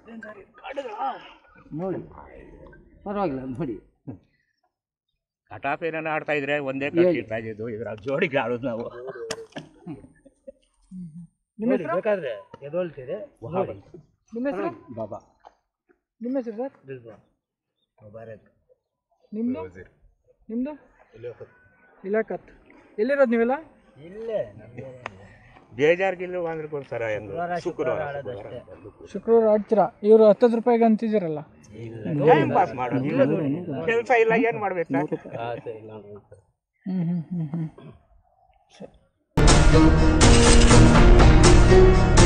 ನೋಡಿ ಪರವಾಗಿಲ್ಲ ನೋಡಿ ಕಟಾಪ್ ಏನಾನ ಆಡ್ತಾ ಇದ್ರೆ ಒಂದೇ ಕಟ್ಟಿರ್ತಾ ಇದ್ದು ಇದ್ರ ಜೋಡಿಗೆ ಆಡೋದು ನಾವು ನಿಮ್ಮ ಹೆಸರು ಬೇಕಾದ್ರೆ ಎದೊಳ್ತೀರಿ ನಿಮ್ಮ ಹೆಸರು ಬಾಬಾ ನಿಮ್ಮ ಹೆಸರು ಸರ್ ನಿಮ್ಮದು ನಿಮ್ಮದು ಇಲಾಖತ್ ಎಲ್ಲಿರೋದು ನೀವೆಲ್ಲ ಇಲ್ಲೇ ಬೇಜಾರ್ಗಿಲ್ಲ ಅಂದ್ರೆ ಸರ ಎಂದು ಶುಕ್ರವಾರ ಶುಕ್ರವಾರ ಆಡ್ತೀರಾ ಇವರು ಹತ್ತತ್ತು ರೂಪಾಯಿಗೆ ಅಂತಿದ್ದೀರಲ್ಲ ಟೈಮ್ ಪಾಸ್ ಮಾಡೋದು ಕೆಲಸ ಇಲ್ಲ ಏನು ಮಾಡ್ಬೇಕು ಹ್ಞೂ ಹ್ಞೂ ಹ್ಞೂ ಹ್ಞೂ ಸರಿ